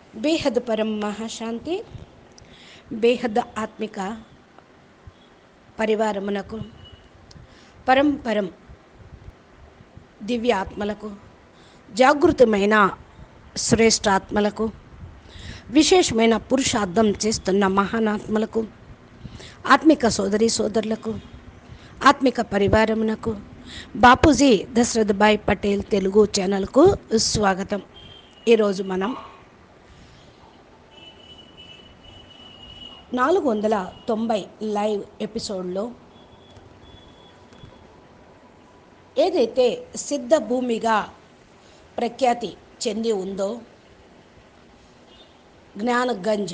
బేహద్ పరం మహాశాంతి బేహద్ ఆత్మిక పరివారమునకు పరంపరం దివ్య ఆత్మలకు జాగృతమైన శ్రేష్ఠాత్మలకు విశేషమైన పురుషార్థం చేస్తున్న మహానాత్మలకు ఆత్మిక సోదరి సోదరులకు ఆత్మిక పరివారమునకు బాపూజీ దశరథ్ భాయ్ పటేల్ తెలుగు ఛానల్కు స్వాగతం ఈరోజు మనం నాలుగు వందల తొంభై లైవ్ ఎపిసోడ్లో ఏదైతే సిద్ధ భూమిగా ప్రఖ్యాతి చెంది ఉందో జ్ఞానగంజ్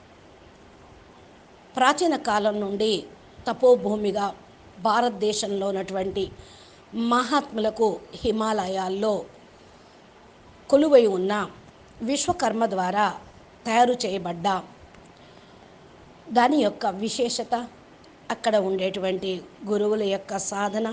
ప్రాచీన కాలం నుండి తపోభూమిగా భారతదేశంలో ఉన్నటువంటి మహాత్ములకు హిమాలయాల్లో కొలువై ఉన్న విశ్వకర్మ ద్వారా తయారు చేయబడ్డ దాని యొక్క విశేషత అక్కడ ఉండేటువంటి గురువుల యొక్క సాధన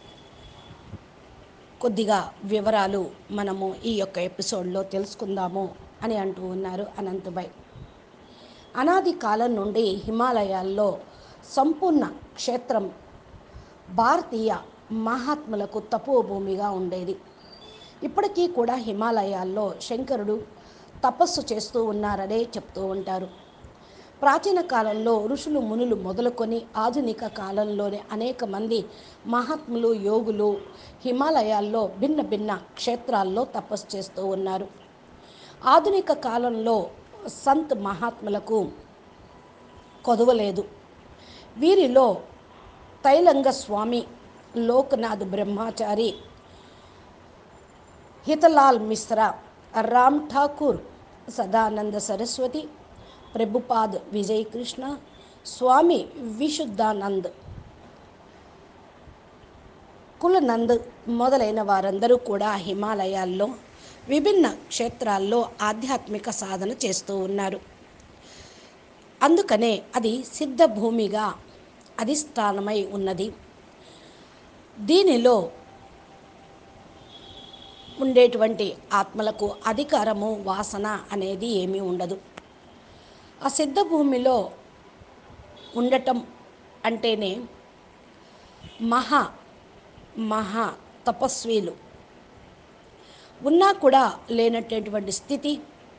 కొద్దిగా వివరాలు మనము ఈ యొక్క ఎపిసోడ్లో తెలుసుకుందాము అని అంటూ ఉన్నారు అనంతభాయ్ అనాది కాలం నుండి హిమాలయాల్లో సంపూర్ణ క్షేత్రం భారతీయ మహాత్ములకు తపోభూమిగా ఉండేది ఇప్పటికీ కూడా హిమాలయాల్లో శంకరుడు తపస్సు చేస్తూ ఉన్నారనే చెప్తూ ఉంటారు ప్రాచీన కాలంలో ఋషులు మునులు మొదలుకొని ఆధునిక కాలంలోనే అనేక మంది మహాత్ములు యోగులు హిమాలయాల్లో భిన్న భిన్న క్షేత్రాల్లో తపస్సు చేస్తూ ఉన్నారు ఆధునిక కాలంలో సంత్ మహాత్ములకు కొదవలేదు వీరిలో తైలంగ స్వామి లోకనాథ్ బ్రహ్మచారి హితలాల్ మిశ్రా రామ్ ఠాకూర్ సదానంద సరస్వతి ప్రభుపాద్ విజయ్ కృష్ణ స్వామి విశుద్ధానంద్ కులనంద్ మొదలైన వారందరూ కూడా హిమాలయాల్లో విభిన్న క్షేత్రాల్లో ఆధ్యాత్మిక సాధన చేస్తూ ఉన్నారు అందుకనే అది సిద్ధ భూమిగా అధిష్టానమై ఉన్నది దీనిలో ఉండేటువంటి ఆత్మలకు అధికారము వాసన అనేది ఏమీ ఉండదు ఆ సిద్ధ భూమిలో ఉండటం అంటేనే మహా మహా తపస్వీలు ఉన్నా కూడా లేనటువంటి స్థితి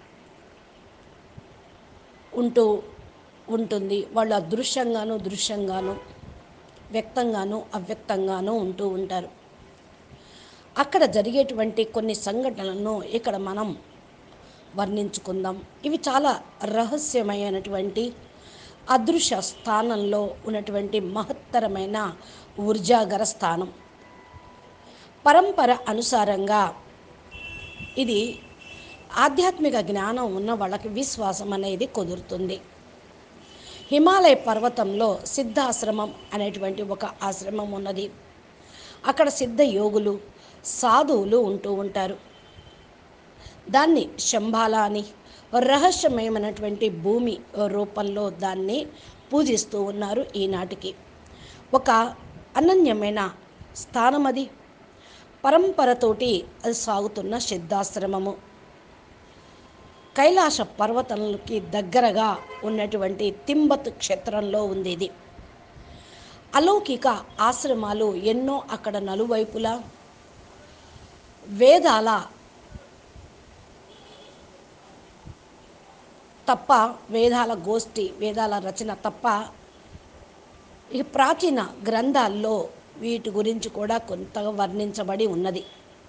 ఉంటూ ఉంటుంది వాళ్ళు అదృశ్యంగాను దృశ్యంగాను వ్యక్తంగాను అవ్యక్తంగాను ఉంటూ ఉంటారు అక్కడ జరిగేటువంటి కొన్ని సంఘటనలను ఇక్కడ మనం వర్ణించుకుందాం ఇవి చాలా రహస్యమైనటువంటి అదృశ్య స్థానంలో ఉన్నటువంటి మహత్తరమైన ఊర్జాగర స్థానం పరంపర అనుసారంగా ఇది ఆధ్యాత్మిక జ్ఞానం ఉన్న వాళ్ళకి విశ్వాసం అనేది కుదురుతుంది హిమాలయ పర్వతంలో సిద్ధాశ్రమం అనేటువంటి ఒక ఆశ్రమం ఉన్నది అక్కడ సిద్ధ యోగులు సాధువులు ఉంటూ ఉంటారు దాన్ని శంబాల అని రహస్యమయమైనటువంటి భూమి రూపంలో దాన్ని పూజిస్తూ ఉన్నారు ఈనాటికి ఒక అనన్యమైన స్థానం అది పరంపరతోటి అది సాగుతున్న సిద్ధాశ్రమము కైలాస పర్వతాలకి దగ్గరగా ఉన్నటువంటి తింబత్ క్షేత్రంలో ఉంది ఇది అలౌకిక ఆశ్రమాలు ఎన్నో అక్కడ నలువైపులా వేదాల తప్ప వేదాల గోష్ఠి వేదాల రచన తప్ప ఈ ప్రాచీన గ్రంథాల్లో వీటి గురించి కూడా కొంతగా వర్ణించబడి ఉన్నది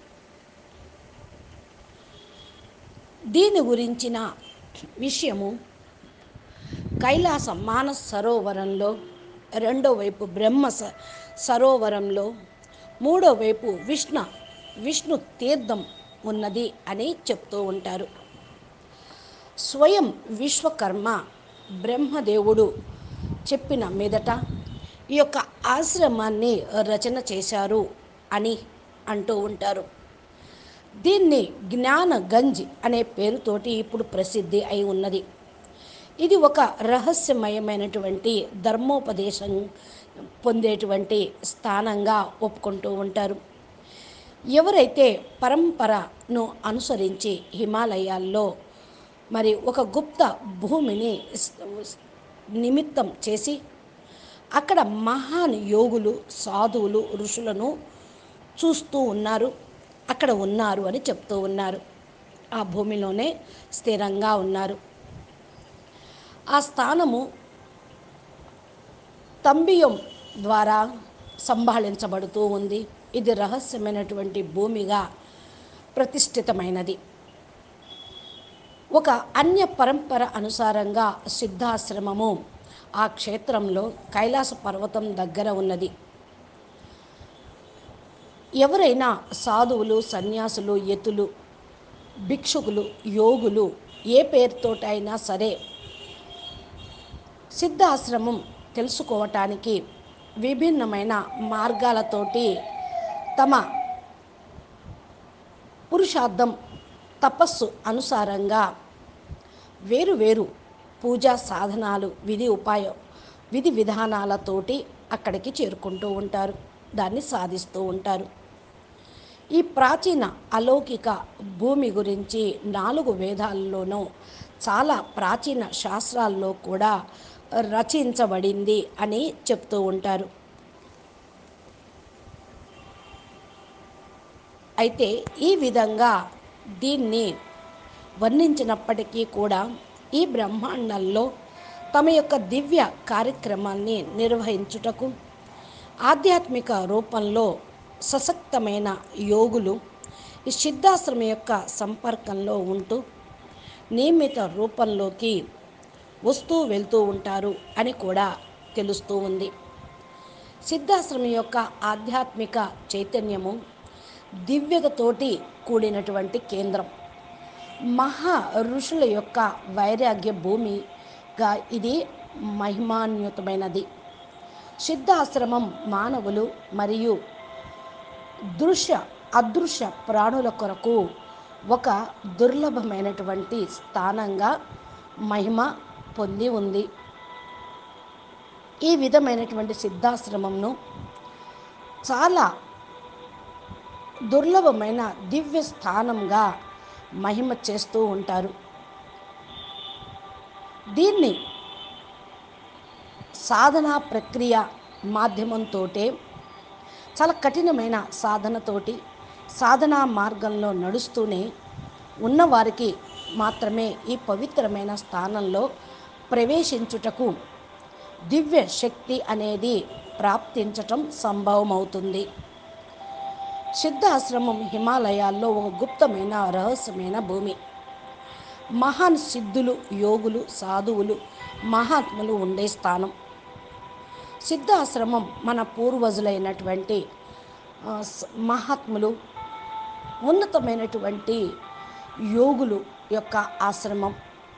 దీని గురించిన విషయము కైలాస మానస్ సరోవరంలో రెండో వైపు బ్రహ్మ స సరోవరంలో మూడో వైపు విష్ణు విష్ణు తీర్థం ఉన్నది అని చెప్తూ ఉంటారు స్వయం విశ్వకర్మ బ్రహ్మదేవుడు చెప్పిన మీదట ఈ యొక్క ఆశ్రమాన్ని రచన చేశారు అని అంటూ ఉంటారు దీన్ని జ్ఞాన గంజ్ అనే పేరుతోటి ఇప్పుడు ప్రసిద్ధి అయి ఉన్నది ఇది ఒక రహస్యమయమైనటువంటి ధర్మోపదేశం పొందేటువంటి స్థానంగా ఒప్పుకుంటూ ఉంటారు ఎవరైతే పరంపరను అనుసరించి హిమాలయాల్లో మరి ఒక గుప్త భూమిని స్- నిమిత్తం చేసి అక్కడ మహాన్ యోగులు సాధువులు ఋషులను చూస్తూ ఉన్నారు అక్కడ ఉన్నారు అని చెప్తూ ఉన్నారు ఆ భూమిలోనే స్థిరంగా ఉన్నారు ఆ స్థానము తంబియం ద్వారా సంభాళించబడుతూ ఉంది ఇది రహస్యమైనటువంటి భూమిగా ప్రతిష్ఠితమైనది ఒక అన్య పరంపర అనుసారంగా సిద్ధాశ్రమము ఆ క్షేత్రంలో కైలాస పర్వతం దగ్గర ఉన్నది ఎవరైనా సాధువులు సన్యాసులు యతులు భిక్షుకులు యోగులు ఏ పేరుతోటైనా సరే సిద్ధాశ్రమం తెలుసుకోవటానికి విభిన్నమైన మార్గాలతోటి తమ పురుషార్థం తపస్సు అనుసారంగా వేరు వేరు పూజా సాధనాలు విధి ఉపాయ విధి విధానాలతోటి అక్కడికి చేరుకుంటూ ఉంటారు దాన్ని సాధిస్తూ ఉంటారు ఈ ప్రాచీన అలౌకిక భూమి గురించి నాలుగు వేదాల్లోనూ చాలా ప్రాచీన శాస్త్రాల్లో కూడా రచించబడింది అని చెప్తూ ఉంటారు అయితే ఈ విధంగా దీన్ని వర్ణించినప్పటికీ కూడా ఈ బ్రహ్మాండంలో తమ యొక్క దివ్య కార్యక్రమాన్ని నిర్వహించుటకు ఆధ్యాత్మిక రూపంలో సశక్తమైన యోగులు ఈ సిద్ధాశ్రమం యొక్క సంపర్కంలో ఉంటూ నియమిత రూపంలోకి వస్తూ వెళ్తూ ఉంటారు అని కూడా తెలుస్తూ ఉంది సిద్ధాశ్రమం యొక్క ఆధ్యాత్మిక చైతన్యము దివ్యతతోటి కూడినటువంటి కేంద్రం మహా ఋషుల యొక్క వైరాగ్య భూమిగా ఇది మహిమాన్యుతమైనది సిద్ధాశ్రమం మానవులు మరియు దృశ్య అదృశ్య ప్రాణుల కొరకు ఒక దుర్లభమైనటువంటి స్థానంగా మహిమ పొంది ఉంది ఈ విధమైనటువంటి సిద్ధాశ్రమంను చాలా దుర్లభమైన దివ్య స్థానంగా మహిమ చేస్తూ ఉంటారు దీన్ని సాధనా ప్రక్రియ మాధ్యమంతో చాలా కఠినమైన సాధనతోటి సాధనా మార్గంలో నడుస్తూనే ఉన్నవారికి మాత్రమే ఈ పవిత్రమైన స్థానంలో ప్రవేశించుటకు దివ్య శక్తి అనేది ప్రాప్తించటం సంభవమవుతుంది సిద్ధాశ్రమం హిమాలయాల్లో ఒక గుప్తమైన రహస్యమైన భూమి మహాన్ సిద్ధులు యోగులు సాధువులు మహాత్ములు ఉండే స్థానం సిద్ధాశ్రమం మన పూర్వజులైనటువంటి ఆ, స- మహాత్ములు ఉన్నతమైనటువంటి యోగులు యొక్క ఆశ్రమం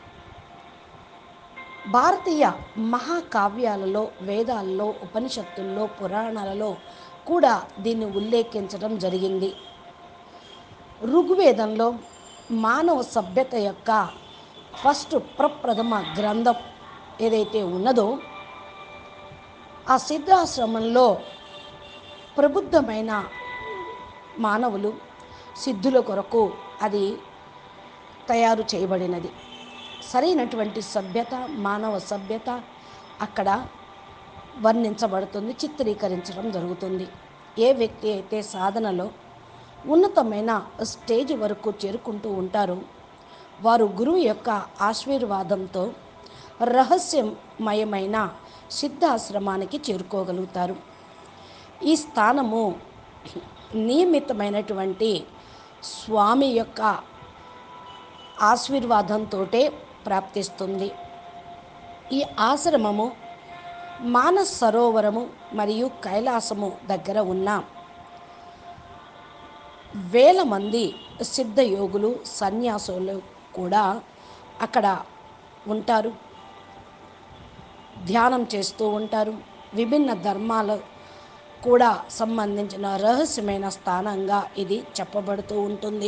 భారతీయ మహాకావ్యాలలో వేదాల్లో ఉపనిషత్తుల్లో పురాణాలలో కూడా దీన్ని ఉల్లేఖించడం జరిగింది ఋగ్వేదంలో మానవ సభ్యత యొక్క ఫస్ట్ ప్రప్రథమ గ్రంథం ఏదైతే ఉన్నదో ఆ సిద్ధాశ్రమంలో ప్రబుద్ధమైన మానవులు సిద్ధుల కొరకు అది తయారు చేయబడినది సరైనటువంటి సభ్యత మానవ సభ్యత అక్కడ వర్ణించబడుతుంది చిత్రీకరించడం జరుగుతుంది ఏ వ్యక్తి అయితే సాధనలో ఉన్నతమైన స్టేజ్ వరకు చేరుకుంటూ ఉంటారో వారు గురువు యొక్క ఆశీర్వాదంతో రహస్యమయమైన సిద్ధాశ్రమానికి చేరుకోగలుగుతారు ఈ స్థానము నియమితమైనటువంటి స్వామి యొక్క ఆశీర్వాదంతో ప్రాప్తిస్తుంది ఈ ఆశ్రమము మానస్ సరోవరము మరియు కైలాసము దగ్గర ఉన్న వేల మంది సిద్ధయోగులు సన్యాసులు కూడా అక్కడ ఉంటారు ధ్యానం చేస్తూ ఉంటారు విభిన్న ధర్మాల కూడా సంబంధించిన రహస్యమైన స్థానంగా ఇది చెప్పబడుతూ ఉంటుంది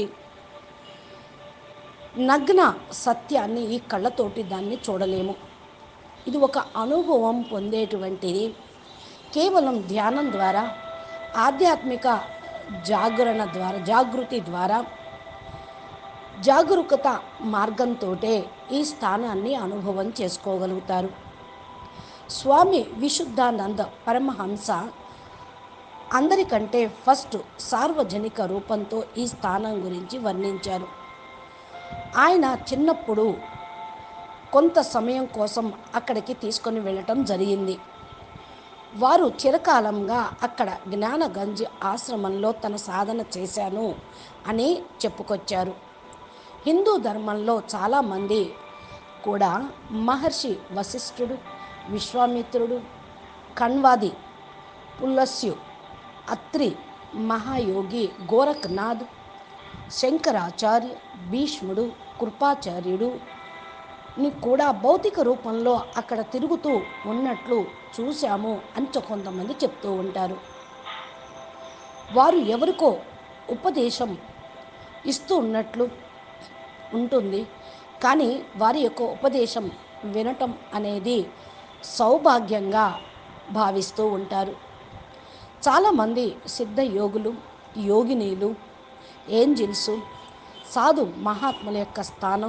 నగ్న సత్యాన్ని ఈ కళ్ళతోటి దాన్ని చూడలేము ఇది ఒక అనుభవం పొందేటువంటిది కేవలం ధ్యానం ద్వారా ఆధ్యాత్మిక జాగరణ ద్వారా జాగృతి ద్వారా జాగరూకత మార్గంతో ఈ స్థానాన్ని అనుభవం చేసుకోగలుగుతారు స్వామి విశుద్ధానంద పరమహంస అందరికంటే ఫస్ట్ సార్వజనిక రూపంతో ఈ స్థానం గురించి వర్ణించారు ఆయన చిన్నప్పుడు కొంత సమయం కోసం అక్కడికి తీసుకొని వెళ్ళటం జరిగింది వారు చిరకాలంగా అక్కడ జ్ఞానగంజ్ ఆశ్రమంలో తన సాధన చేశాను అని చెప్పుకొచ్చారు హిందూ ధర్మంలో చాలామంది కూడా మహర్షి వశిష్ఠుడు విశ్వామిత్రుడు కణ్వాది పుల్లస్యు అత్రి మహాయోగి గోరఖ్నాథ్ శంకరాచార్య భీష్ముడు కృపాచార్యుడు ని కూడా భౌతిక రూపంలో అక్కడ తిరుగుతూ ఉన్నట్లు చూశాము అని చ- కొంతమంది చెప్తూ ఉంటారు వారు ఎవరికో ఉపదేశం ఇస్తూ ఉన్నట్లు ఉంటుంది కానీ వారి యొక్క ఉపదేశం వినటం అనేది సౌభాగ్యంగా భావిస్తూ ఉంటారు చాలామంది సిద్ధ యోగులు యోగినీలు ఏంజిల్స్ సాధు మహాత్ముల యొక్క స్థానం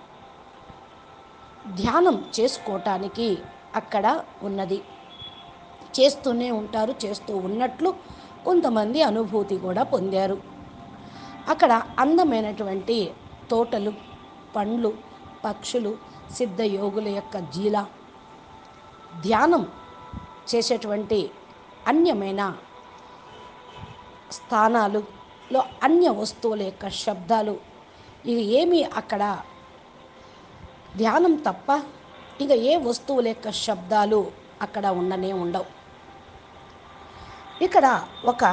ధ్యానం చేసుకోవటానికి అక్కడ ఉన్నది చేస్తూనే ఉంటారు చేస్తూ ఉన్నట్లు కొంతమంది అనుభూతి కూడా పొందారు అక్కడ అందమైనటువంటి తోటలు పండ్లు పక్షులు సిద్ధ యోగుల యొక్క జీల ధ్యానం చేసేటువంటి అన్యమైన స్థానాలులో అన్య వస్తువుల యొక్క శబ్దాలు ఇవి ఏమీ అక్కడ ధ్యానం తప్ప ఇక ఏ వస్తువుల యొక్క శబ్దాలు అక్కడ ఉండనే ఉండవు ఇక్కడ ఒక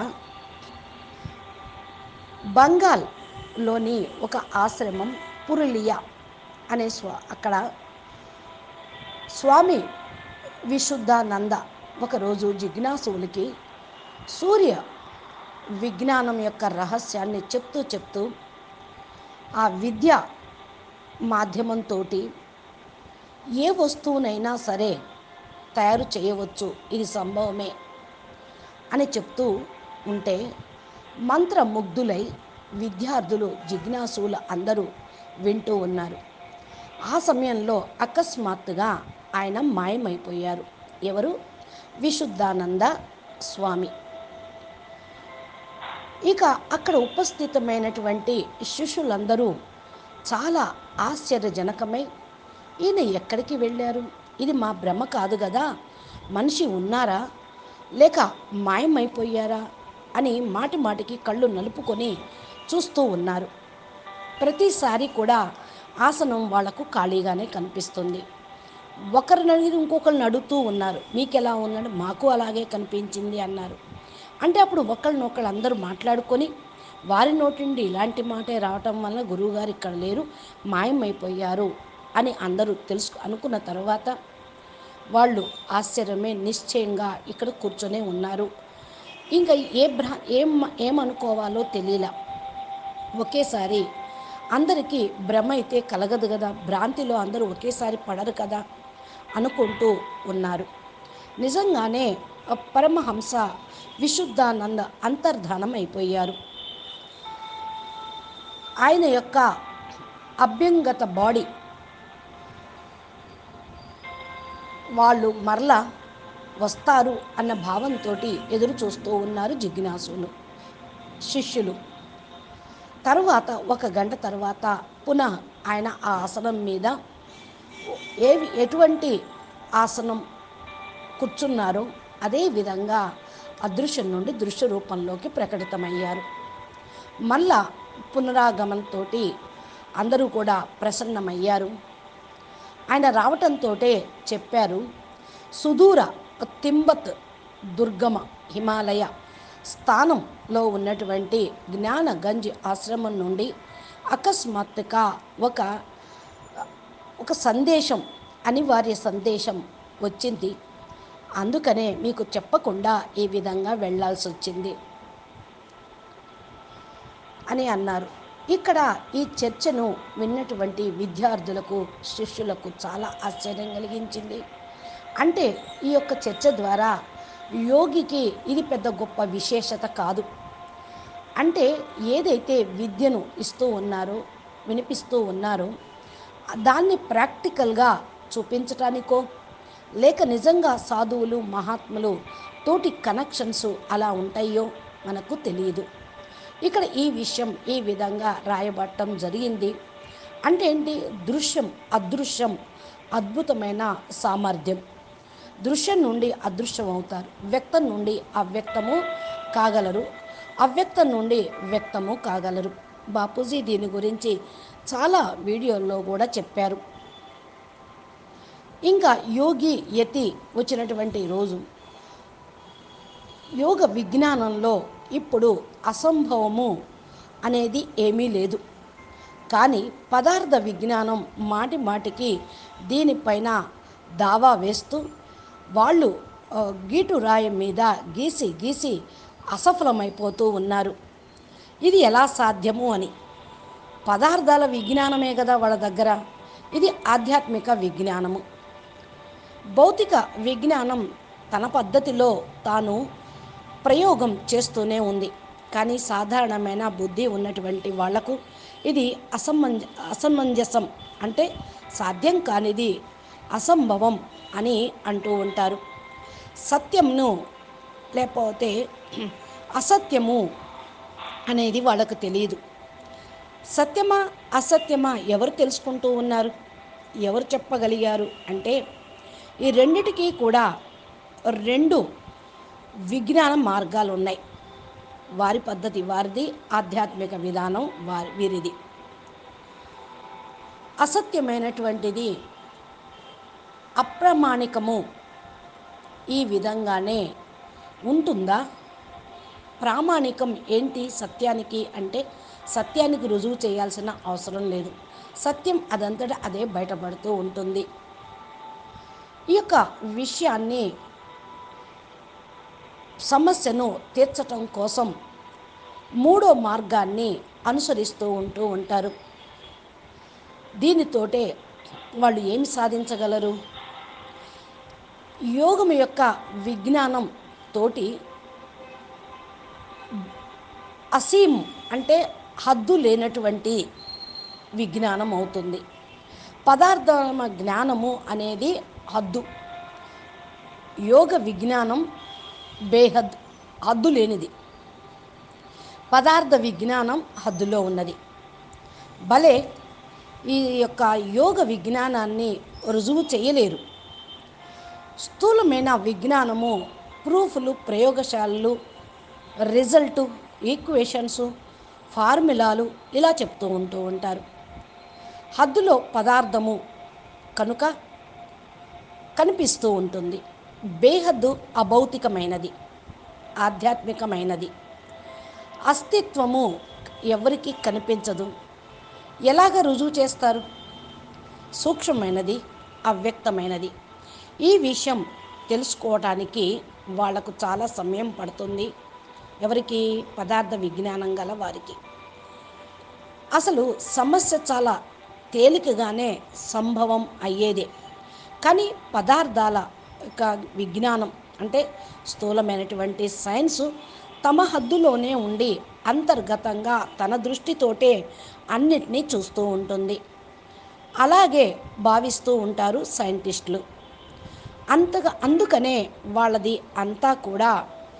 బంగాల్లోని ఒక ఆశ్రమం పురులియా అనే స్వ అక్కడ స్వామి విశుద్ధానంద ఒకరోజు జిజ్ఞాసువులకి సూర్య విజ్ఞానం యొక్క రహస్యాన్ని చెప్తూ చెప్తూ ఆ విద్య మాధ్యమంతో ఏ వస్తువునైనా సరే తయారు చేయవచ్చు ఇది సంభవమే అని చెప్తూ ఉంటే మంత్రముగ్ధులై విద్యార్థులు జిజ్ఞాసులు అందరూ వింటూ ఉన్నారు ఆ సమయంలో అకస్మాత్తుగా ఆయన మాయమైపోయారు ఎవరు విశుద్ధానంద స్వామి ఇక అక్కడ ఉపస్థితమైనటువంటి శిష్యులందరూ చాలా ఆశ్చర్యజనకమై ఈయన ఎక్కడికి వెళ్ళారు ఇది మా భ్రమ కాదు కదా మనిషి ఉన్నారా లేక మాయమైపోయారా అని మాటి మాటికి కళ్ళు నలుపుకొని చూస్తూ ఉన్నారు ప్రతిసారి కూడా ఆసనం వాళ్లకు ఖాళీగానే కనిపిస్తుంది ఒకరిని అడిగి ఇంకొకరిని అడుగుతూ ఉన్నారు మీకు ఎలా ఉన్నాడు మాకు అలాగే కనిపించింది అన్నారు అంటే అప్పుడు ఒకళ్ళనొకళ్ళు అందరూ మాట్లాడుకొని వారి నోటి నుండి ఇలాంటి మాటే రావటం వల్ల గురువుగారు ఇక్కడ లేరు మాయమైపోయారు అని అందరూ తెలుసు అనుకున్న తర్వాత వాళ్ళు ఆశ్చర్యమే నిశ్చయంగా ఇక్కడ కూర్చొనే ఉన్నారు ఇంకా ఏ భ్రా ఏం ఏమనుకోవాలో తెలియలా ఒకేసారి అందరికీ భ్రమ అయితే కలగదు కదా భ్రాంతిలో అందరూ ఒకేసారి పడరు కదా అనుకుంటూ ఉన్నారు నిజంగానే ఆ పరమహంస విశుద్ధానంద అంతర్ధానం అయిపోయారు ఆయన యొక్క అభ్యంగత బాడీ వాళ్ళు మరలా వస్తారు అన్న భావంతో ఎదురు చూస్తూ ఉన్నారు జిజ్ఞాసులు శిష్యులు తరువాత ఒక గంట తర్వాత పునః ఆయన ఆ ఆసనం మీద ఏవి ఎటువంటి ఆసనం కూర్చున్నారో అదే విధంగా అదృశ్యం నుండి దృశ్య రూపంలోకి ప్రకటితమయ్యారు మళ్ళా పునరాగమనంతో అందరూ కూడా ప్రసన్నమయ్యారు ఆయన రావటంతో చెప్పారు సుదూర తింబత్ దుర్గమ హిమాలయ స్థానంలో ఉన్నటువంటి జ్ఞానగంజ్ ఆశ్రమం నుండి అకస్మాత్తుగా ఒక ఒక సందేశం అనివార్య సందేశం వచ్చింది అందుకనే మీకు చెప్పకుండా ఈ విధంగా వెళ్ళాల్సి వచ్చింది అని అన్నారు ఇక్కడ ఈ చర్చను విన్నటువంటి విద్యార్థులకు శిష్యులకు చాలా ఆశ్చర్యం కలిగించింది అంటే ఈ యొక్క చర్చ ద్వారా యోగికి ఇది పెద్ద గొప్ప విశేషత కాదు అంటే ఏదైతే విద్యను ఇస్తూ ఉన్నారో వినిపిస్తూ ఉన్నారో దాన్ని ప్రాక్టికల్గా చూపించటానికో లేక నిజంగా సాధువులు మహాత్ములు తోటి కనెక్షన్స్ అలా ఉంటాయో మనకు తెలియదు ఇక్కడ ఈ విషయం ఈ విధంగా రాయబట్టం జరిగింది అంటే ఏంటి దృశ్యం అదృశ్యం అద్భుతమైన సామర్థ్యం దృశ్యం నుండి అదృశ్యం అవుతారు వ్యక్తం నుండి అవ్యక్తము కాగలరు అవ్యక్తం నుండి వ్యక్తము కాగలరు బాపూజీ దీని గురించి చాలా వీడియోల్లో కూడా చెప్పారు ఇంకా యోగి యతి వచ్చినటువంటి రోజు యోగ విజ్ఞానంలో ఇప్పుడు అసంభవము అనేది ఏమీ లేదు కానీ పదార్థ విజ్ఞానం మాటి మాటికి దీనిపైన దావా వేస్తూ వాళ్ళు ఆ, గీటు రాయి మీద గీసి గీసి అసఫలమైపోతూ ఉన్నారు ఇది ఎలా సాధ్యము అని పదార్థాల విజ్ఞానమే కదా వాళ్ళ దగ్గర ఇది ఆధ్యాత్మిక విజ్ఞానము భౌతిక విజ్ఞానం తన పద్ధతిలో తాను ప్రయోగం చేస్తూనే ఉంది కానీ సాధారణమైన బుద్ధి ఉన్నటువంటి వాళ్లకు ఇది అసమంజ అసమంజసం అంటే సాధ్యం కానిది అసంభవం అని అంటూ ఉంటారు సత్యంను లేకపోతే అసత్యము అనేది వాళ్ళకు తెలియదు సత్యమా అసత్యమా ఎవరు తెలుసుకుంటూ ఉన్నారు ఎవరు చెప్పగలిగారు అంటే ఈ రెండిటికీ కూడా రెండు విజ్ఞాన మార్గాలు ఉన్నాయి వారి పద్ధతి వారిది ఆధ్యాత్మిక విధానం వారి వీరిది అసత్యమైనటువంటిది అప్రమాణికము ఈ విధంగానే ఉంటుందా ప్రామాణికం ఏంటి సత్యానికి అంటే సత్యానికి రుజువు చేయాల్సిన అవసరం లేదు సత్యం అదంతటా అదే బయటపడుతూ ఉంటుంది ఈ యొక్క విషయాన్ని సమస్యను తీర్చటం కోసం మూడో మార్గాన్ని అనుసరిస్తూ ఉంటూ ఉంటారు దీనితోటే వాళ్ళు ఏమి సాధించగలరు యోగం యొక్క విజ్ఞానం తోటి అసీం అంటే హద్దు లేనటువంటి విజ్ఞానం అవుతుంది పదార్థమ జ్ఞానము అనేది హద్దు యోగ విజ్ఞానం బేహద్ హద్దు లేనిది పదార్థ విజ్ఞానం హద్దులో ఉన్నది భలే ఈ యొక్క యోగ విజ్ఞానాన్ని రుజువు చేయలేరు స్థూలమైన విజ్ఞానము ప్రూఫ్లు ప్రయోగశాలలు రిజల్టు ఈక్వేషన్స్ ఫార్ములాలు ఇలా చెప్తూ ఉంటూ ఉంటారు హద్దులో పదార్థము కనుక కనిపిస్తూ ఉంటుంది బేహద్దు అభౌతికమైనది ఆధ్యాత్మికమైనది అస్తిత్వము ఎవరికి కనిపించదు ఎలాగ రుజువు చేస్తారు సూక్ష్మమైనది అవ్యక్తమైనది ఈ విషయం తెలుసుకోవటానికి వాళ్లకు చాలా సమయం పడుతుంది ఎవరికి పదార్థ విజ్ఞానం గల వారికి అసలు సమస్య చాలా తేలికగానే సంభవం అయ్యేదే కానీ పదార్థాల యొక్క విజ్ఞానం అంటే స్థూలమైనటువంటి సైన్స్ తమ హద్దులోనే ఉండి అంతర్గతంగా తన దృష్టితోటే అన్నిటినీ చూస్తూ ఉంటుంది అలాగే భావిస్తూ ఉంటారు సైంటిస్టులు అంతగా అందుకనే వాళ్ళది అంతా కూడా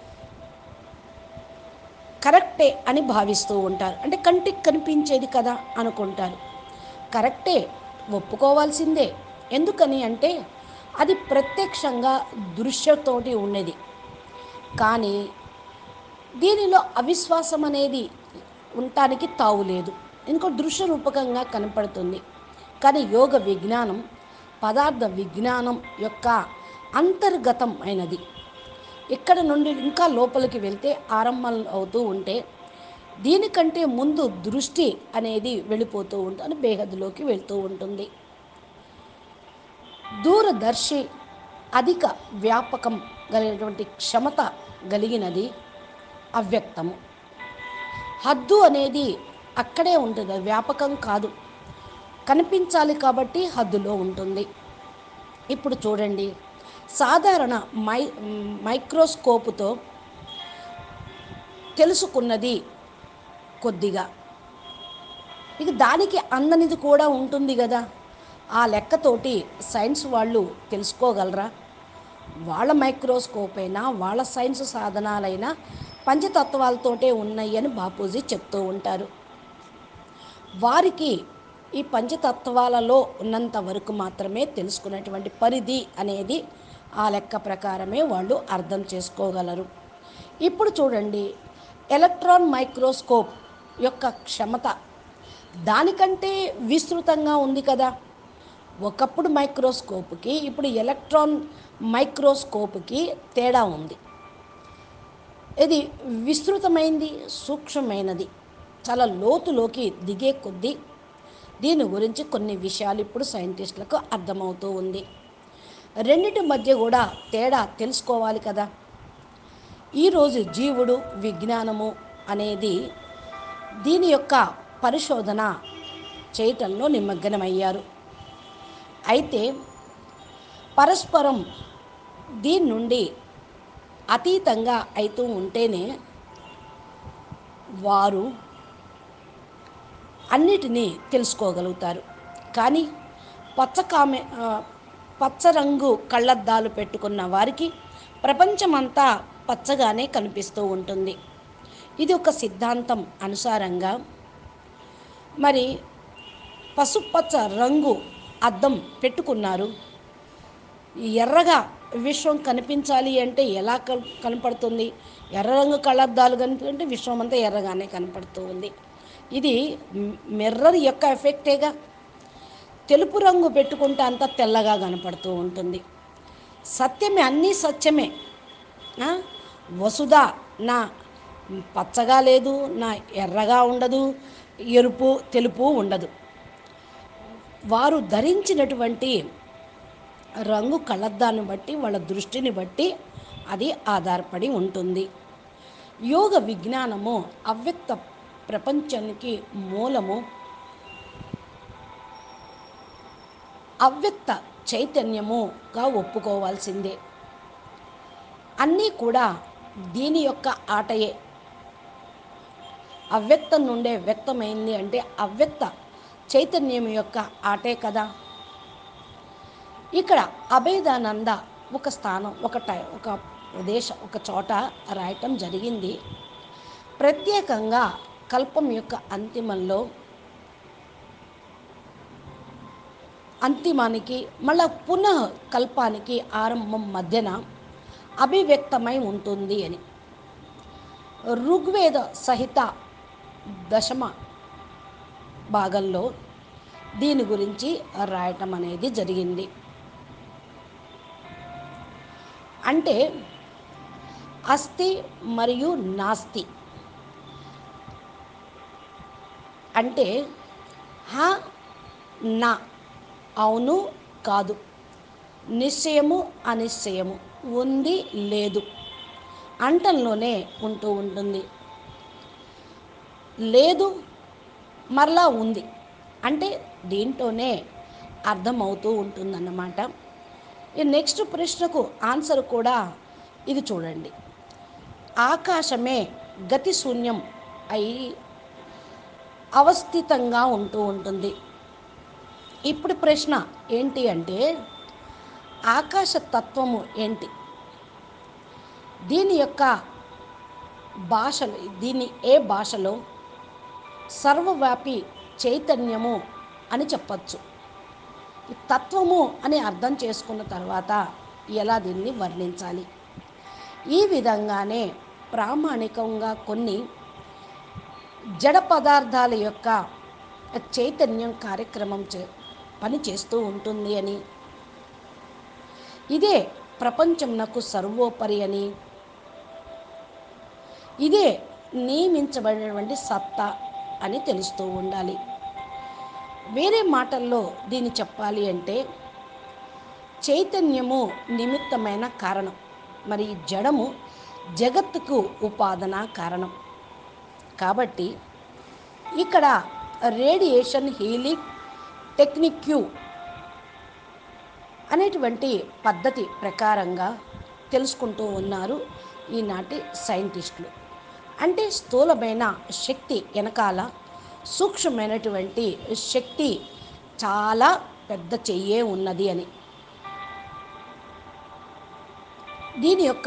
కరెక్టే అని భావిస్తూ ఉంటారు అంటే కంటికి కనిపించేది కదా అనుకుంటారు కరెక్టే ఒప్పుకోవాల్సిందే ఎందుకని అంటే అది ప్రత్యక్షంగా దృశ్యతోటి ఉన్నది కానీ దీనిలో అవిశ్వాసం అనేది ఉండటానికి తావు లేదు ఇంకో దృశ్య రూపకంగా కనపడుతుంది కానీ యోగ విజ్ఞానం పదార్థ విజ్ఞానం యొక్క అంతర్గతం అయినది ఇక్కడ నుండి ఇంకా లోపలికి వెళ్తే ఆరంభం అవుతూ ఉంటే దీనికంటే ముందు దృష్టి అనేది వెళ్ళిపోతూ ఉంటుంది బేహద్లోకి వెళ్తూ ఉంటుంది దూరదర్శి అధిక వ్యాపకం కలిగినటువంటి క్షమత కలిగినది అవ్యక్తము హద్దు అనేది అక్కడే ఉంటుంది అది వ్యాపకం కాదు కనిపించాలి కాబట్టి హద్దులో ఉంటుంది ఇప్పుడు చూడండి సాధారణ మై మైక్రోస్కోపుతో తెలుసుకున్నది కొద్దిగా ఇక దానికి అందనిది కూడా ఉంటుంది కదా ఆ లెక్కతోటి సైన్స్ వాళ్ళు తెలుసుకోగలరా వాళ్ళ మైక్రోస్కోప్ అయినా వాళ్ళ సైన్స్ సాధనాలైనా పంచతత్వాలతోటే ఉన్నాయి అని బాపూజీ చెప్తూ ఉంటారు వారికి ఈ పంచతత్వాలలో ఉన్నంత వరకు మాత్రమే తెలుసుకునేటువంటి పరిధి అనేది ఆ లెక్క ప్రకారమే వాళ్ళు అర్థం చేసుకోగలరు ఇప్పుడు చూడండి ఎలక్ట్రాన్ మైక్రోస్కోప్ యొక్క క్షమత దానికంటే విస్తృతంగా ఉంది కదా ఒకప్పుడు మైక్రోస్కోప్కి ఇప్పుడు ఎలక్ట్రాన్ మైక్రోస్కోప్కి తేడా ఉంది ఇది విస్తృతమైంది సూక్ష్మమైనది చాలా లోతులోకి దిగే కొద్దీ దీని గురించి కొన్ని విషయాలు ఇప్పుడు సైంటిస్టులకు అర్థమవుతూ ఉంది రెండిటి మధ్య కూడా తేడా తెలుసుకోవాలి కదా ఈరోజు జీవుడు విజ్ఞానము అనేది దీని యొక్క పరిశోధన చేయటంలో నిమగ్నమయ్యారు అయితే పరస్పరం దీని నుండి అతీతంగా అవుతూ ఉంటేనే వారు అన్నిటినీ తెలుసుకోగలుగుతారు కానీ పచ్చ కామె ఆ, పచ్చ రంగు కళ్ళద్దాలు పెట్టుకున్న వారికి ప్రపంచమంతా పచ్చగానే కనిపిస్తూ ఉంటుంది ఇది ఒక సిద్ధాంతం అనుసారంగా మరి పసుపచ్చ రంగు అద్దం పెట్టుకున్నారు ఎర్రగా విశ్వం కనిపించాలి అంటే ఎలా కన్- కనపడుతుంది ఎర్ర రంగు కళ్ళద్దాలు కనిపింటే విశ్వం అంతా ఎర్రగానే కనపడుతూ ఉంది ఇది మిర్రర్ యొక్క ఎఫెక్టేగా తెలుపు రంగు పెట్టుకుంటే అంతా తెల్లగా కనపడుతూ ఉంటుంది సత్యమే అన్నీ సత్యమే ఆ? వసుధ నా పచ్చగా లేదు నా ఎర్రగా ఉండదు ఎరుపు తెలుపు ఉండదు వారు ధరించినటువంటి రంగు కళ్ళద్దాన్ని బట్టి వాళ్ళ దృష్టిని బట్టి అది ఆధారపడి ఉంటుంది యోగ విజ్ఞానము అవ్యక్త ప్రపంచానికి మూలము అవ్యక్త చైతన్యముగా ఒప్పుకోవాల్సిందే అన్నీ కూడా దీని యొక్క ఆటయే అవ్యక్తం నుండే వ్యక్తమైంది అంటే అవ్యక్త చైతన్యం యొక్క ఆటే కదా ఇక్కడ అభేదానంద ఒక స్థానం ఒక టై ఒక ప్రదేశం ఒక చోట రాయటం జరిగింది ప్రత్యేకంగా కల్పం యొక్క అంతిమంలో అంతిమానికి మళ్ళా పునః కల్పానికి ఆరంభం మధ్యన అభివ్యక్తమై ఉంటుంది అని ఋగ్వేద సహిత దశమ భాగంలో దీని గురించి రాయటం అనేది జరిగింది అంటే అస్థి మరియు నాస్తి అంటే హ నా అవును కాదు నిశ్చయము అనిశ్చయము ఉంది లేదు అంటంలోనే ఉంటూ ఉంటుంది లేదు మరలా ఉంది అంటే దీంట్లోనే అర్థమవుతూ ఉంటుందన్నమాట ఈ నెక్స్ట్ ప్రశ్నకు ఆన్సర్ కూడా ఇది చూడండి ఆకాశమే గతి శూన్యం అయి అవస్థితంగా ఉంటూ ఉంటుంది ఇప్పుడు ప్రశ్న ఏంటి అంటే ఆకాశ తత్వము ఏంటి దీని యొక్క భాషలు దీన్ని ఏ భాషలో సర్వవ్యాపి చైతన్యము అని చెప్పచ్చు ఈ తత్వము అని అర్థం చేసుకున్న తర్వాత ఎలా దీన్ని వర్ణించాలి ఈ విధంగానే ప్రామాణికంగా కొన్ని జడ పదార్థాల యొక్క చైతన్యం కార్యక్రమం చే పని చేస్తూ ఉంటుంది అని ఇదే ప్రపంచంనకు సర్వోపరి అని ఇదే నియమించబడినటువంటి సత్తా అని తెలుస్తూ ఉండాలి వేరే మాటల్లో దీన్ని చెప్పాలి అంటే చైతన్యము నిమిత్తమైన కారణం మరి ఈ జడము జగత్తుకు ఉపాదన కారణం కాబట్టి ఇక్కడ రేడియేషన్ హీలింగ్ టెక్నిక్యూ అనేటువంటి పద్ధతి ప్రకారంగా తెలుసుకుంటూ ఉన్నారు ఈనాటి సైంటిస్టులు అంటే స్థూలమైన శక్తి వెనకాల సూక్ష్మమైనటువంటి శక్తి చాలా పెద్ద చెయ్యే ఉన్నది అని దీని యొక్క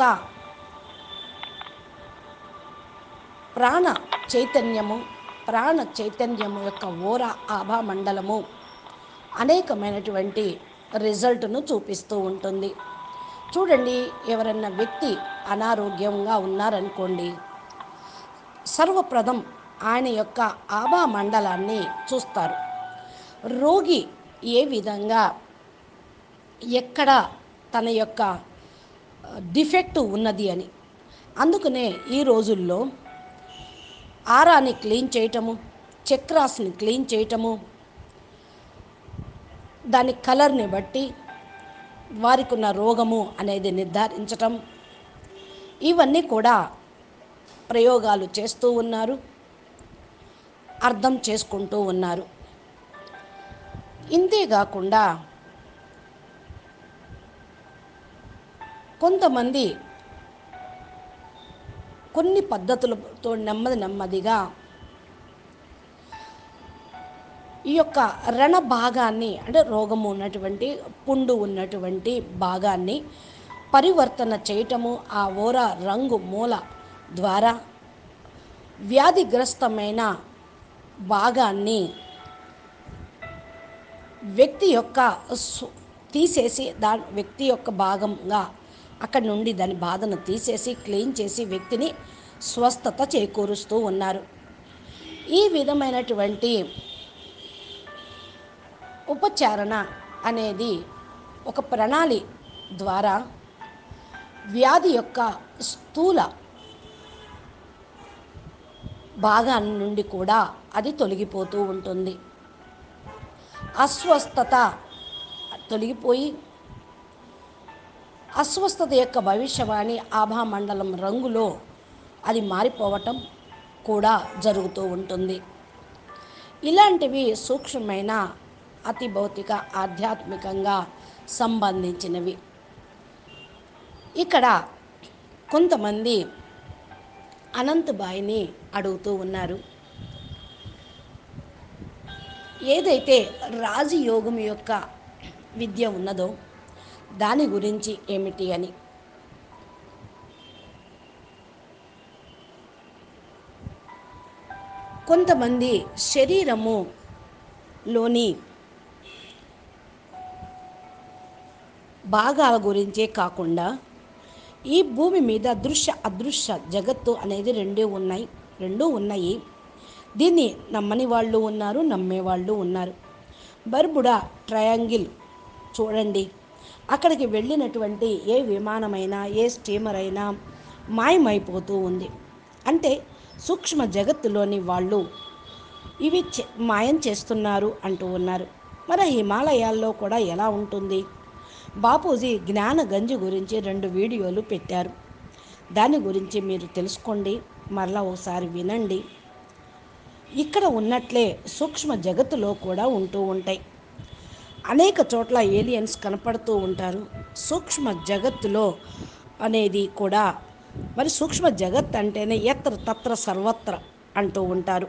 ప్రాణ చైతన్యము ప్రాణ చైతన్యము యొక్క ఓర ఆభా మండలము అనేకమైనటువంటి రిజల్ట్ను చూపిస్తూ ఉంటుంది చూడండి ఎవరన్నా వ్యక్తి అనారోగ్యంగా ఉన్నారనుకోండి సర్వప్రథం ఆయన యొక్క ఆభా మండలాన్ని చూస్తారు రోగి ఏ విధంగా ఎక్కడ తన యొక్క డిఫెక్ట్ ఉన్నది అని అందుకనే ఈ రోజుల్లో ఆరాని క్లీన్ చేయటము చక్రాస్ని క్లీన్ చేయటము దాని కలర్ని బట్టి వారికి ఉన్న రోగము అనేది నిర్ధారించటం ఇవన్నీ కూడా ప్రయోగాలు చేస్తూ ఉన్నారు అర్థం చేసుకుంటూ ఉన్నారు ఇంతేకాకుండా కొంతమంది కొన్ని పద్ధతులతో నెమ్మది నెమ్మదిగా ఈ యొక్క రణ భాగాన్ని అంటే రోగము ఉన్నటువంటి పుండు ఉన్నటువంటి భాగాన్ని పరివర్తన చేయటము ఆ ఓర రంగు మూల ద్వారా వ్యాధిగ్రస్తమైన భాగాన్ని వ్యక్తి యొక్క సు- తీసేసి దా వ్యక్తి యొక్క భాగంగా అక్కడి నుండి దాని బాధను తీసేసి క్లీన్ చేసి వ్యక్తిని స్వస్థత చేకూరుస్తూ ఉన్నారు ఈ విధమైనటువంటి ఉపచారణ అనేది ఒక ప్రణాళి ద్వారా వ్యాధి యొక్క స్థూల భాగాన్ని నుండి కూడా అది తొలగిపోతూ ఉంటుంది అస్వస్థత తొలగిపోయి అస్వస్థత యొక్క భవిష్యవాణి ఆభామండలం రంగులో అది మారిపోవటం కూడా జరుగుతూ ఉంటుంది ఇలాంటివి సూక్ష్మమైన అతి భౌతిక ఆధ్యాత్మికంగా సంబంధించినవి ఇక్కడ కొంతమంది అనంతబాయిని అడుగుతూ ఉన్నారు ఏదైతే రాజయోగం యొక్క విద్య ఉన్నదో దాని గురించి ఏమిటి అని కొంతమంది శరీరములోని భాగాల గురించే కాకుండా ఈ భూమి మీద దృశ్య అదృశ్య జగత్తు అనేది రెండే ఉన్నాయి రెండూ ఉన్నాయి దీన్ని నమ్మని వాళ్ళు ఉన్నారు నమ్మే వాళ్ళు ఉన్నారు బర్బుడా ట్రయాంగిల్ చూడండి అక్కడికి వెళ్ళినటువంటి ఏ విమానమైనా ఏ స్టీమర్ అయినా మాయమైపోతూ ఉంది అంటే సూక్ష్మ జగత్తులోని వాళ్ళు ఇవి చే- మాయం చేస్తున్నారు అంటూ ఉన్నారు మరి హిమాలయాల్లో కూడా ఎలా ఉంటుంది బాపూజీ జ్ఞాన గంజి గురించి రెండు వీడియోలు పెట్టారు దాని గురించి మీరు తెలుసుకోండి మరలా ఒకసారి వినండి ఇక్కడ ఉన్నట్లే సూక్ష్మ జగత్తులో కూడా ఉంటూ ఉంటాయి అనేక చోట్ల ఏలియన్స్ కనపడుతూ ఉంటారు సూక్ష్మ జగత్తులో అనేది కూడా మరి సూక్ష్మ జగత్ అంటేనే ఎత్ర తత్ర సర్వత్ర అంటూ ఉంటారు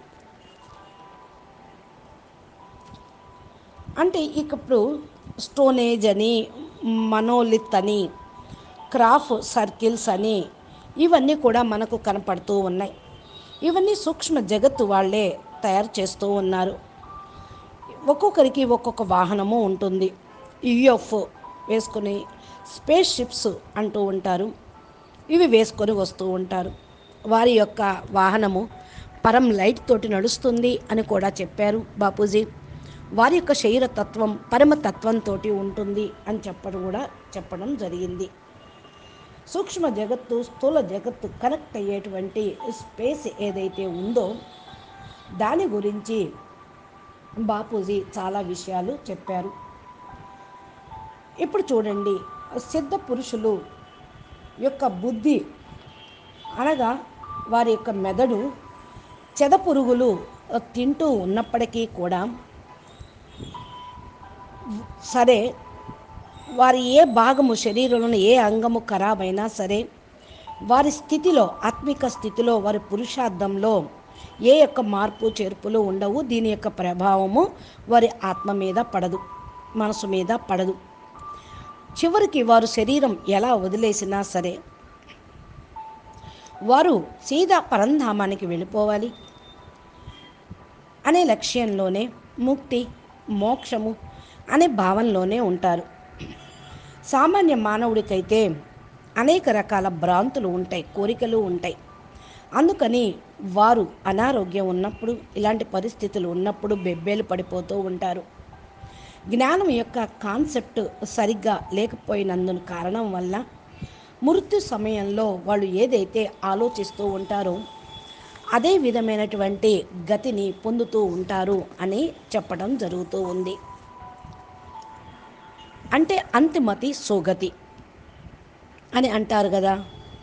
అంటే ఇక ఇప్పుడు స్టోనేజ్ అని మనోలిత్ అని క్రాఫ్ సర్కిల్స్ అని ఇవన్నీ కూడా మనకు కనపడుతూ ఉన్నాయి ఇవన్నీ సూక్ష్మ జగత్తు వాళ్ళే తయారు చేస్తూ ఉన్నారు ఒక్కొక్కరికి ఒక్కొక్క వాహనము ఉంటుంది యుఎఫ్ఓ వేసుకొని స్పేస్ షిప్స్ అంటూ ఉంటారు ఇవి వేసుకొని వస్తూ ఉంటారు వారి యొక్క వాహనము పరం లైట్ తోటి నడుస్తుంది అని కూడా చెప్పారు బాపూజీ వారి యొక్క శరీరతత్వం పరమతత్వంతో ఉంటుంది అని చెప్పడం కూడా చెప్పడం జరిగింది సూక్ష్మ జగత్తు స్థూల జగత్తు కనెక్ట్ అయ్యేటువంటి స్పేస్ ఏదైతే ఉందో దాని గురించి బాపూజీ చాలా విషయాలు చెప్పారు ఇప్పుడు చూడండి సిద్ధ పురుషులు యొక్క బుద్ధి అనగా వారి యొక్క మెదడు చెద పురుగులు తింటూ ఉన్నప్పటికీ కూడా సరే వారి ఏ భాగము శరీరంలోని ఏ అంగము ఖరాబ్ అయినా సరే వారి స్థితిలో ఆత్మిక స్థితిలో వారి పురుషార్థంలో ఏ యొక్క మార్పు చేర్పులు ఉండవు దీని యొక్క ప్రభావము వారి ఆత్మ మీద పడదు మనసు మీద పడదు చివరికి వారు శరీరం ఎలా వదిలేసినా సరే వారు సీదా పరంధామానికి వెళ్ళిపోవాలి అనే లక్ష్యంలోనే ముక్తి మోక్షము అనే భావనలోనే ఉంటారు సామాన్య మానవుడికైతే అనేక రకాల భ్రాంతులు ఉంటాయి కోరికలు ఉంటాయి అందుకని వారు అనారోగ్యం ఉన్నప్పుడు ఇలాంటి పరిస్థితులు ఉన్నప్పుడు బెబ్బేలు పడిపోతూ ఉంటారు జ్ఞానం యొక్క కాన్సెప్ట్ సరిగ్గా లేకపోయినందున కారణం వల్ల మృత్యు సమయంలో వాళ్ళు ఏదైతే ఆలోచిస్తూ ఉంటారో అదే విధమైనటువంటి గతిని పొందుతూ ఉంటారు అని చెప్పడం జరుగుతూ ఉంది అంటే అంతిమతి సోగతి అని అంటారు కదా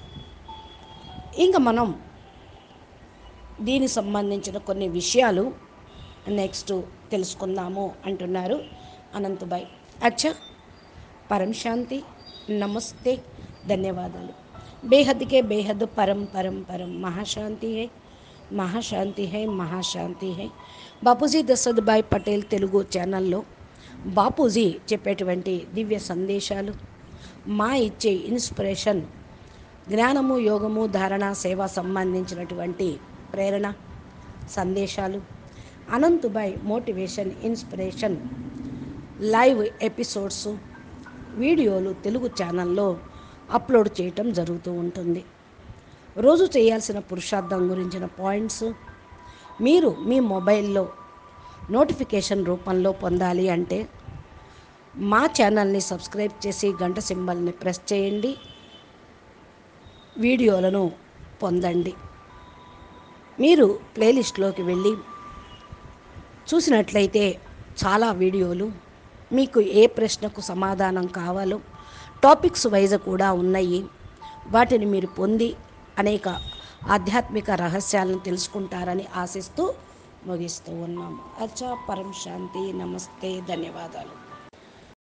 ఇంకా మనం దీనికి సంబంధించిన కొన్ని విషయాలు నెక్స్ట్ తెలుసుకుందాము అంటున్నారు అనంతబాయ్ అచ్చా పరం శాంతి నమస్తే ధన్యవాదాలు బేహద్కే బేహద్ పరం పరం పరం మహాశాంతి హై మహాశాంతి హై మహాశాంతి హై బాపూజీ దశరథ్ పటేల్ తెలుగు ఛానల్లో బాపూజీ చెప్పేటువంటి దివ్య సందేశాలు మా ఇచ్చే ఇన్స్పిరేషన్ జ్ఞానము యోగము ధారణ సేవ సంబంధించినటువంటి ప్రేరణ సందేశాలు Anantbhai motivation inspiration live episodes వీడియోలు తెలుగు ఛానల్లో అప్లోడ్ చేయటం జరుగుతూ ఉంటుంది రోజు చేయాల్సిన పురుషార్థం గురించిన పాయింట్స్ మీరు మీ మొబైల్లో నోటిఫికేషన్ రూపంలో పొందాలి అంటే మా ఛానల్ని సబ్స్క్రైబ్ చేసి గంట సింబల్ని ప్రెస్ చేయండి వీడియోలను పొందండి మీరు ప్లేలిస్ట్లోకి వెళ్ళి చూసినట్లయితే చాలా వీడియోలు మీకు ఏ ప్రశ్నకు సమాధానం కావాలో టాపిక్స్ వైజ్ కూడా ఉన్నాయి వాటిని మీరు పొంది అనేక ఆధ్యాత్మిక రహస్యాలను తెలుసుకుంటారని ఆశిస్తూ ముగిస్తూ ఉన్నాము అచ్చా పరం శాంతి నమస్తే ధన్యవాదాలు